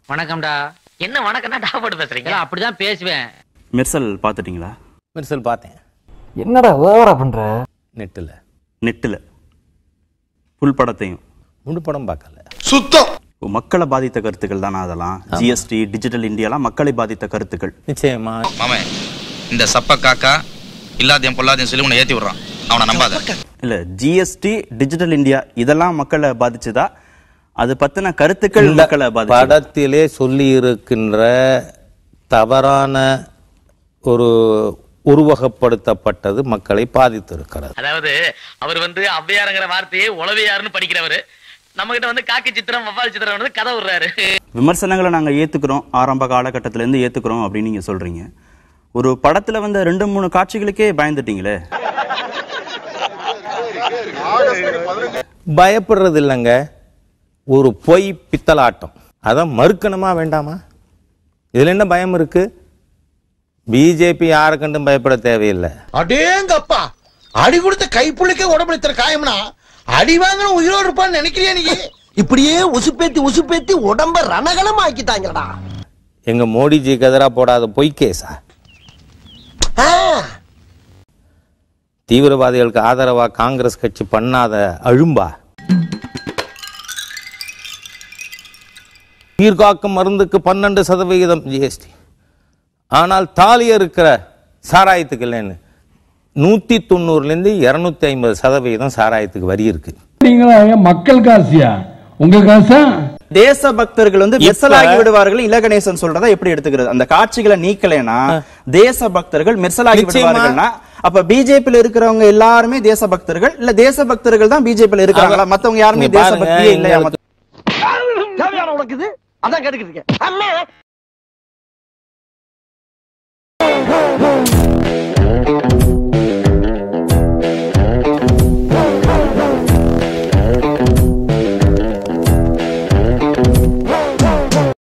வணக்கம்டா என்ன வணக்கம்னா டா போட்டு பேசுறீங்க இல்ல அப்படிதான் பேசுவேன் மெர்சல் பார்த்துட்டீங்களா மெர்சல் பார்த்தேன் என்னடா ஓவரா பண்ற நெட்டில் நெட்டில் ஃபுல் படத்தையும் முழு படம் பார்க்கல இப்போ மக்களை பாதித்த கருத்துக்கள் தானே அதெல்லாம் ஜிஎஸ்டி டிஜிட்டல் இந்தியாலாம் மக்களை பாதித்த கருத்துக்கள் நிச்சயமா மாமே இந்த சப்ப காக்கா இல்லாதையும் பொல்லாதையும் சொல்லி உன்னை ஏத்தி விடுறான் அவனை நம்பாத இல்ல ஜிஎஸ்டி டிஜிட்டல் இந்தியா இதெல்லாம் மக்களை பாதிச்சதா அது பத்தின கருத்துக்கள் இந்த மக்களை பாதிச்சதா படத்திலே சொல்லி இருக்கின்ற தவறான ஒரு உருவகப்படுத்தப்பட்டது மக்களை பாதித்திருக்கிறது அதாவது அவர் வந்து ஔவையாருங்கிற வார்த்தையே உளவையாருன்னு படிக்கிறவரு நம்ம கிட்ட வந்து காக்கி சித்திரம் வவ்வால் சித்திரம் வந்து கதை விடுறாரு விமர்சனங்களை நாங்க ஏத்துக்கிறோம் ஆரம்ப காலகட்டத்துல இருந்து ஏத்துக்கிறோம் அப்படின்னு நீங்க சொல்றீங்க ஒரு படத்துல வந்த ரெண்டு மூணு காட்சிகளுக்கே பயந்துட்டீங்களே பயப்படுறது இல்லைங்க ஒரு பொய் பித்தலாட்டம் அதான் மறுக்கணுமா வேண்டாமா இதுல என்ன பயம் இருக்கு பிஜேபி யாரை கண்டும் பயப்பட தேவையில்லை அடேங்கப்பா அடி கொடுத்த கைப்புள்ளிக்கே உடம்புல இத்தனை காயம்னா அடி வாங்கின உயிரோடு இருப்பான்னு நினைக்கிறியா நீ இப்படியே உசுப்பேத்தி உசுப்பேத்தி உடம்ப ரணகலம் ஆக்கிட்டாங்கடா எங்க மோடிஜிக்கு எதிராக போடாத பொய் கேஸா தீவிரவாதிகளுக்கு ஆதரவா காங்கிரஸ் கட்சி பண்ணாத அழும்பா உயிர்காக்கும் மருந்துக்கு பன்னெண்டு சதவிகிதம் ஜிஎஸ்டி ஆனால் தாலிய இருக்கிற சாராயத்துக்கு இல்லைன்னு நூத்தி தொண்ணூறுல இருந்து இருநூத்தி ஐம்பது சதவிகிதம் சாராயத்துக்கு வரி இருக்கு நீங்களா மக்கள் காசியா உங்க காசா தேச பக்தர்கள் வந்து இப்ப- மெர்சலாகி விடுவார்கள் இலகணேசன் சொல்றதா எப்படி எடுத்துக்கிறது அந்த காட்சிகளை நீக்கலைன்னா தேச பக்தர்கள் மெர்சலாகி நிச்சயமா. விடுவார்கள்னா அப்ப பிஜேபியில இருக்கிறவங்க எல்லாருமே தேச பக்தர்கள் இல்ல தேச பக்தர்கள் தான் பிஜேபியில இருக்காங்களா மத்தவங்க யாருமே இங்க தேச பாருங்க, பக்தியே இங்க இல்லையா தேவையான உனக்கு இது அதான் கேட்டுக்கிட்டு இருக்கேன் அம்மா